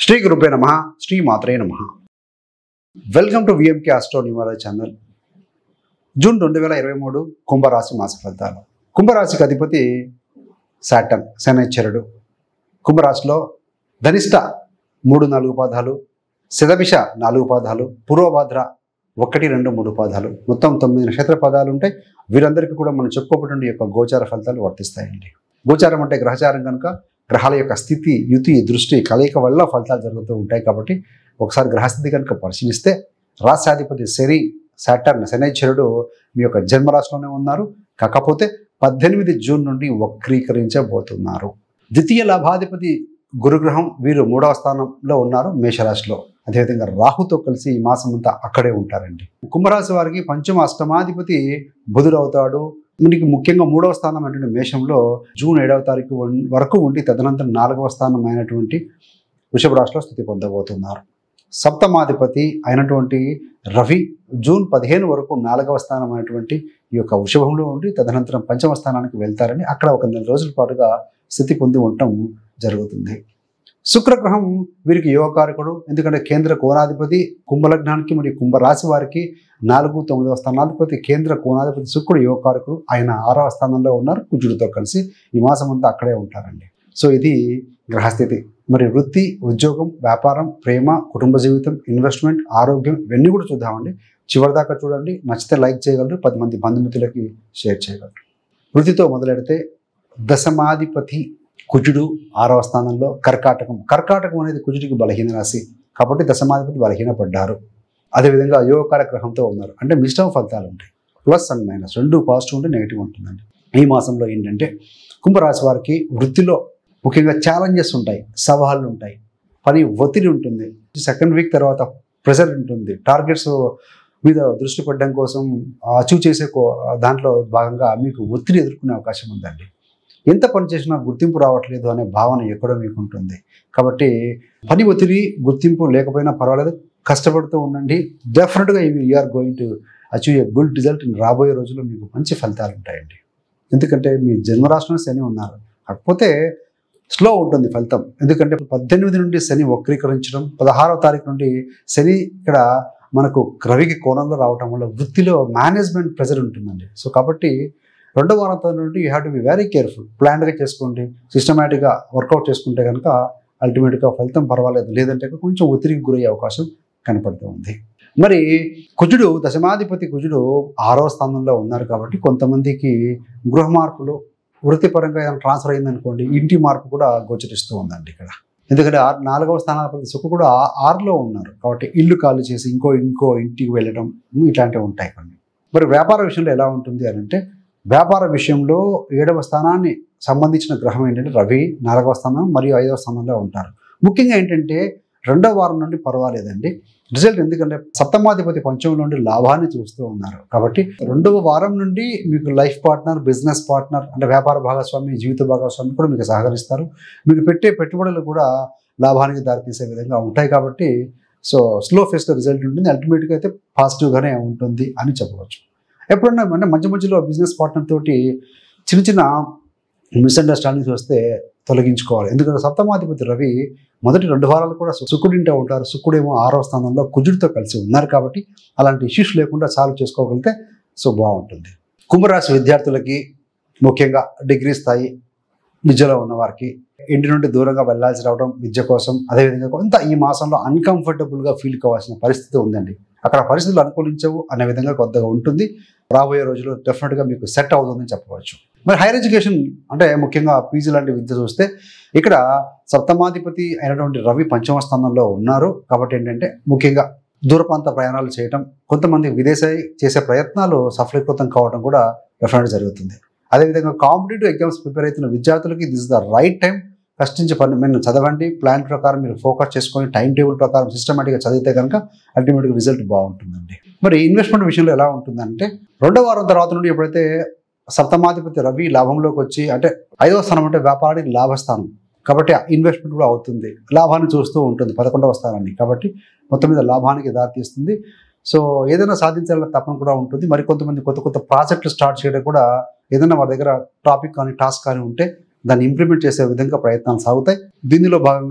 శ్రీ గురుపే నమ శ్రీ మాత్రే నమ welcome to VMK astro numerology channel June రెండు వేల ఇరవై మూడు కుంభరాశి మాస ఫలితాలు కుంభరాశికి అధిపతి శాటన్ శనైశ్వరుడు కుంభరాశిలో ధనిష్ట మూడు నాలుగు పాదాలు శతభిష నాలుగు పాదాలు పూర్వభద్ర ఒకటి రెండు మూడు పాదాలు మొత్తం తొమ్మిది నక్షత్ర పదాలు ఉంటాయి వీరందరికీ కూడా మనం చెప్పుకోబడిన యొక్క గోచార ఫలితాలు వర్తిస్తాయండి గోచారం అంటే గ్రహచారం కనుక గ్రహాల యొక్క స్థితి యుతి దృష్టి కలయిక వల్ల ఫలితాలు జరుగుతూ ఉంటాయి కాబట్టి ఒకసారి గ్రహస్థితి కనుక పరిశీలిస్తే రాష్ట్రాధిపతి శని సాటర్న్ శనైశ్వరుడు మీ యొక్క జన్మరాశిలోనే ఉన్నారు కాకపోతే పద్దెనిమిది జూన్ నుండి వక్రీకరించబోతున్నారు ద్వితీయ లాభాధిపతి గురుగ్రహం వీరు మూడవ స్థానంలో ఉన్నారు మేషరాశిలో అదేవిధంగా రాహుతో కలిసి ఈ మాసం అంతా అక్కడే ఉంటారండి కుంభరాశి వారికి పంచమ అష్టమాధిపతి బుధుడు అవుతాడు మనకి ముఖ్యంగా మూడవ స్థానం అయినటువంటి మేషంలో జూన్ ఏడవ తారీఖు ఉన్- వరకు ఉండి తదనంతరం నాలుగవ స్థానం అయినటువంటి వృషభ రాశిలో స్థితి పొందబోతున్నారు సప్తమాధిపతి అయినటువంటి రవి జూన్ పదిహేను వరకు నాలుగవ స్థానం అయినటువంటి ఈ యొక్క వృషభంలో ఉండి తదనంతరం పంచమ స్థానానికి వెళ్తారని అక్కడ ఒక నెల రోజుల పాటుగా స్థితి పొంది ఉండటం జరుగుతుంది శుక్రగ్రహం వీరికి యోగకారకుడు ఎందుకంటే కేంద్ర కోణాధిపతి కుంభలగ్నానికి మరియు కుంభరాశి వారికి నాలుగు తొమ్మిదవ స్థానాధిపతి కేంద్ర కోణాధిపతి శుక్రుడు యోగకారకుడు ఆయన ఆరవ స్థానంలో ఉన్నారు కుజుడితో కలిసి ఈ మాసం అంతా అక్కడే ఉంటారండి సో ఇది గ్రహస్థితి మరి వృత్తి ఉద్యోగం వ్యాపారం ప్రేమ కుటుంబ జీవితం ఇన్వెస్ట్మెంట్ ఆరోగ్యం ఇవన్నీ కూడా చూద్దామండి చివరిదాకా చూడండి నచ్చితే లైక్ చేయగలరు పది మంది బంధుమిత్రులకి షేర్ చేయగలరు వృత్తితో మొదలెడితే దశమాధిపతి కుజుడు ఆరవ స్థానంలో కర్కాటకం కర్కాటకం అనేది కుజుడికి బలహీన రాశి కాబట్టి దశమాధిపతి బలహీనపడ్డారు అదేవిధంగా యోగకార గ్రహంతో ఉన్నారు అంటే మిశ్రమ ఫలితాలు ఉంటాయి ప్లస్ అండ్ మైనస్ రెండు పాజిటివ్ ఉంటే నెగిటివ్ ఉంటుందండి ఈ మాసంలో ఏంటంటే కుంభరాశి వారికి వృత్తిలో ముఖ్యంగా ఛాలెంజెస్ ఉంటాయి సవాళ్ళు ఉంటాయి పని ఒత్తిడి ఉంటుంది సెకండ్ వీక్ తర్వాత ప్రెషర్ ఉంటుంది టార్గెట్స్ మీద దృష్టి పెట్టడం కోసం అచీవ్ చేసే కో- దాంట్లో భాగంగా మీకు ఒత్తిడి ఎదుర్కొనే అవకాశం ఉందండి ఎంత పని చేసినా గుర్తింపు రావట్లేదు అనే భావన ఎక్కడో మీకు ఉంటుంది కాబట్టి పని ఒత్తిడి గుర్తింపు లేకపోయినా పర్వాలేదు కష్టపడుతూ ఉండండి డెఫినెట్గా you are going to achieve a good result రాబోయే రోజుల్లో మీకు మంచి ఫలితాలు ఉంటాయండి ఎందుకంటే మీ జన్మరాశిలో శని ఉన్నారు కాకపోతే స్లో ఉంటుంది ఫలితం ఎందుకంటే పద్దెనిమిది నుండి శని వక్రీకరించడం పదహారవ తారీఖు నుండి శని ఇక్కడ మనకు రవికి కోణంలో రావటం వల్ల వృత్తిలో మేనేజ్మెంట్ ప్రెజర్ ఉంటుందండి సో కాబట్టి రెండో వారం నుండి you have to be very careful ప్లాన్డ్గా చేసుకోండి సిస్టమేటిక్గా వర్కౌట్ చేసుకుంటే కనుక అల్టిమేట్గా ఫలితం పర్వాలేదు లేదంటే కొంచెం ఒత్తిడికి గురయ్యే అవకాశం కనపడుతూ ఉంది మరి కుజుడు దశమాధిపతి కుజుడు ఆరో స్థానంలో ఉన్నారు కాబట్టి కొంతమందికి గృహ మార్పులు వృత్తిపరంగా ఏదైనా ట్రాన్స్ఫర్ అయిందనుకోండి ఇంటి మార్పు కూడా గోచరిస్తూ ఉందండి ఇక్కడ ఎందుకంటే ఆరు నాలుగవ స్థానాధిపతి సుఖ కూడా ఆ- ఆరులో ఉన్నారు కాబట్టి ఇల్లు ఖాళీ చేసి ఇంకో ఇంకో ఇంటికి వెళ్ళడం ఇట్లాంటివి ఉంటాయి కొన్ని మరి వ్యాపార విషయంలో ఎలా ఉంటుంది అని అంటే వ్యాపార విషయంలో ఏడవ స్థానాన్ని సంబంధించిన గ్రహం ఏంటంటే రవి నాలుగవ స్థానం మరియు ఐదవ స్థానంలో ఉంటారు ముఖ్యంగా ఏంటంటే రెండవ వారం నుండి పర్వాలేదండి రిజల్ట్ ఎందుకంటే సప్తమాధిపతి పంచం నుండి లాభాన్ని చూస్తూ ఉన్నారు కాబట్టి రెండవ వారం నుండి మీకు లైఫ్ పార్ట్నర్ బిజినెస్ పార్ట్నర్ అంటే వ్యాపార భాగస్వామి జీవిత భాగస్వామి కూడా మీకు సహకరిస్తారు మీరు పెట్టే పెట్టుబడులు కూడా లాభానికి దారితీసే విధంగా ఉంటాయి కాబట్టి సో స్లో ఫేస్లో రిజల్ట్ ఉంటుంది అల్టిమేట్గా అయితే పాజిటివ్గానే ఉంటుంది అని చెప్పవచ్చు ఎప్పుడన్నా అంటే మధ్య మధ్యలో బిజినెస్ పార్ట్నర్ తోటి చిన్న చిన్న మిస్అండర్స్టాండింగ్స్ వస్తే తొలగించుకోవాలి ఎందుకంటే సప్తమాధిపతి రవి మొదటి రెండు వారాలు కూడా శుక్రుడింటే ఉంటారు శుక్రుడేమో ఆరో స్థానంలో కుజుడితో కలిసి ఉన్నారు కాబట్టి అలాంటి ఇష్యూస్ లేకుండా సాల్వ్ చేసుకోగలిగితే సో బాగుంటుంది కుంభరాశి విద్యార్థులకి ముఖ్యంగా డిగ్రీ స్థాయి విద్యలో ఉన్న వారికి ఇంటి నుండి దూరంగా వెళ్ళాల్సి రావడం విద్య కోసం అదేవిధంగా కొంత ఈ మాసంలో అన్కంఫర్టబుల్గా ఫీల్ కావాల్సిన పరిస్థితి ఉందండి అక్కడ పరిస్థితులు అనుకూలించవు అనే విధంగా కొద్దిగా ఉంటుంది రాబోయే రోజుల్లో డెఫినెట్గా మీకు సెట్ అవుతుందని చెప్పవచ్చు మరి హైయర్ ఎడ్యుకేషన్ అంటే ముఖ్యంగా పీజీ లాంటి విద్య చూస్తే ఇక్కడ సప్తమాధిపతి అయినటువంటి రవి పంచమ స్థానంలో ఉన్నారు కాబట్టి ఏంటంటే ముఖ్యంగా దూర ప్రాంత ప్రయాణాలు చేయటం కొంతమంది విదేశాయి చేసే ప్రయత్నాలు సఫలీకృతం కావడం కూడా డెఫినెట్గా జరుగుతుంది అదేవిధంగా కాంపిటేటివ్ ఎగ్జామ్స్ ప్రిపేర్ అవుతున్న విద్యార్థులకి this is the right time కష్టించి పని మీరు చదవండి ప్లాన్ ప్రకారం మీరు ఫోకస్ చేసుకొని టైం టేబుల్ ప్రకారం సిస్టమేటిక్గా చదివితే కనుక అల్టిమేట్గా రిజల్ట్ బాగుంటుందండి మరి ఇన్వెస్ట్మెంట్ విషయంలో ఎలా ఉంటుందంటే రెండో వారం తర్వాత నుండి ఎప్పుడైతే సప్తమాధిపతి రవి లాభంలోకి వచ్చి అంటే ఐదవ స్థానం అంటే వ్యాపారానికి లాభస్థానం కాబట్టి ఇన్వెస్ట్మెంట్ కూడా అవుతుంది లాభాన్ని చూస్తూ ఉంటుంది పదకొండవ స్థానాన్ని కాబట్టి మొత్తం మీద లాభానికి దారితీస్తుంది సో ఏదైనా సాధించాలన్న తపన కూడా ఉంటుంది మరి కొంతమంది కొత్త కొత్త ప్రాజెక్టులు స్టార్ట్ చేయడం కూడా ఏదైనా వారి దగ్గర టాపిక్ కానీ టాస్క్ కానీ ఉంటే దాన్ని ఇంప్లిమెంట్ చేసే విధంగా ప్రయత్నాలు సాగుతాయి దీనిలో భాగంగా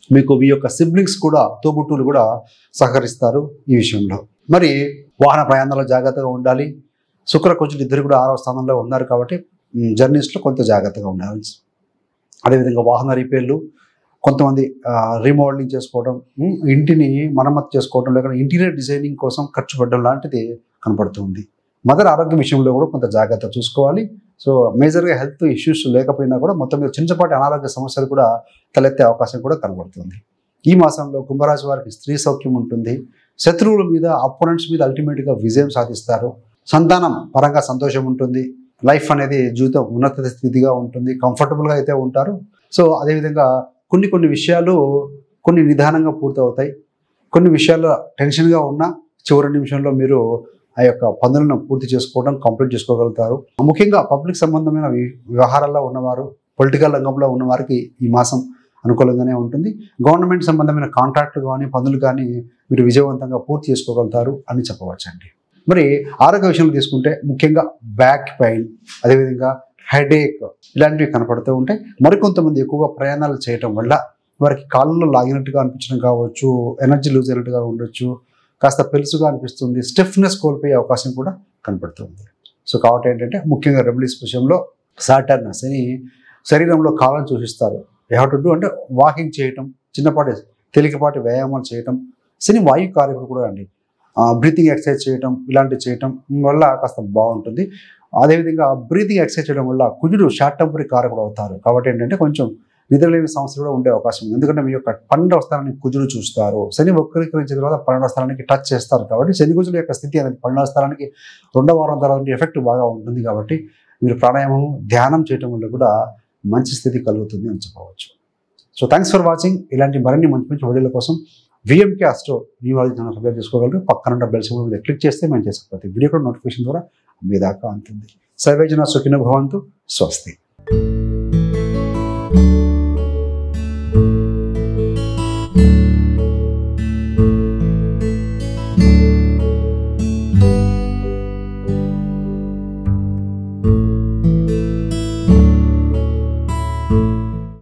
మీకు మీ యొక్క సిబ్లింగ్స్ కూడా తోబుట్టువులు కూడా సహకరిస్తారు ఈ విషయంలో మరి వాహన ప్రయాణాల్లో జాగ్రత్తగా ఉండాలి శుక్ర కొంచెం ఇద్దరు కూడా ఆరవ స్థానంలో ఉన్నారు కాబట్టి మ్, జర్నీస్లో కొంత జాగ్రత్తగా ఉండాలి అదేవిధంగా వాహన రిపేర్లు కొంతమంది రీమోడలింగ్ చేసుకోవడం మ్, ఇంటిని మరమ్మతు చేసుకోవడం లేకపోతే ఇంటీరియర్ డిజైనింగ్ కోసం ఖర్చు పెట్టడం లాంటిది కనపడుతుంది మదర్ ఆరోగ్య విషయంలో కూడా కొంత జాగ్రత్త చూసుకోవాలి సో మేజర్గా హెల్త్ ఇష్యూస్ లేకపోయినా కూడా మొత్తం మీద చిన్నపాటి అనారోగ్య సమస్యలు కూడా తలెత్తే అవకాశం కూడా కనబడుతుంది ఈ మాసంలో కుంభరాశి వారికి స్త్రీ సౌఖ్యం ఉంటుంది శత్రువుల మీద అపోనెంట్స్ మీద అల్టిమేట్గా విజయం సాధిస్తారు సంతానం పరంగా సంతోషం ఉంటుంది లైఫ్ అనేది జీవితం ఉన్నత స్థితిగా ఉంటుంది కంఫర్టబుల్గా అయితే ఉంటారు సో అదేవిధంగా కొన్ని కొన్ని విషయాలు కొన్ని నిదానంగా పూర్తవుతాయి కొన్ని విషయాల్లో టెన్షన్గా ఉన్నా చివరి నిమిషంలో మీరు ఆ యొక్క పనులను పూర్తి చేసుకోవడం కంప్లీట్ చేసుకోగలుగుతారు ముఖ్యంగా పబ్లిక్ సంబంధమైన వి- వ్యవహారాల్లో ఉన్నవారు పొలిటికల్ రంగంలో ఉన్న వారికి ఈ మాసం అనుకూలంగానే ఉంటుంది గవర్నమెంట్ సంబంధమైన కాంట్రాక్ట్లు కానీ పనులు కానీ మీరు విజయవంతంగా పూర్తి చేసుకోగలుగుతారు అని చెప్పవచ్చండి మరి ఆరోగ్య విషయంలో తీసుకుంటే ముఖ్యంగా బ్యాక్ పెయిన్ అదేవిధంగా హెడేక్ ఇలాంటివి కనపడుతూ ఉంటాయి మరికొంతమంది ఎక్కువగా ప్రయాణాలు చేయటం వల్ల వారికి కాళ్ళలో లాగినట్టుగా అనిపించడం కావచ్చు ఎనర్జీ లూజ్ అయినట్టుగా ఉండొచ్చు కాస్త పెలుసుగా అనిపిస్తుంది స్టిఫ్నెస్ కోల్పోయే అవకాశం కూడా కనపడుతుంది సో కాబట్టి ఏంటంటే ముఖ్యంగా రెబలీస్ విషయంలో సాటర్న్ శని శరీరంలో కాళ్ళను సూచిస్తారు హ్యావ్ టు డూ అంటే వాకింగ్ చేయటం చిన్నపాటి తేలికపాటి వ్యాయామాలు చేయటం శని వాయు కారకుడు కూడా అండి బ్రీతింగ్ ఎక్సర్సైజ్ చేయటం ఇలాంటివి చేయటం వల్ల కాస్త బాగుంటుంది అదేవిధంగా బ్రీతింగ్ ఎక్సర్సైజ్ చేయడం వల్ల కుజుడు షార్ట్ టెంపరీ కారకుడు అవుతారు కాబట్టి ఏంటంటే కొంచెం నిద్రలేని సమస్యలు కూడా ఉండే అవకాశం ఉంది ఎందుకంటే మీ యొక్క పన్నెండవ స్థానాన్ని కుజుడు చూస్తారు శని వక్రీకరించిన తర్వాత పన్నెండవ స్థానానికి టచ్ చేస్తారు కాబట్టి శని కుజుల యొక్క స్థితి అనేది పన్నెండవ స్థానానికి రెండవ వారం తర్వాత ఎఫెక్ట్ బాగా ఉంటుంది కాబట్టి మీరు ప్రాణాయామం ధ్యానం చేయటం వల్ల కూడా మంచి స్థితి కలుగుతుంది అని చెప్పవచ్చు సో థ్యాంక్స్ ఫర్ వాచింగ్ ఇలాంటి మరిన్ని మంచి మంచి వీడియోల కోసం విఎంకే అస్టో మీ వాళ్ళు సబ్స్క్రైబ్ చేసుకోగలరు పక్కన బెల్ సింబల్ మీద క్లిక్ చేస్తే మేము చేసే ప్రతి వీడియో కూడా నోటిఫికేషన్ ద్వారా మీ దాకా అందుతుంది సర్వేజన సుఖిన భవంతు స్వస్తి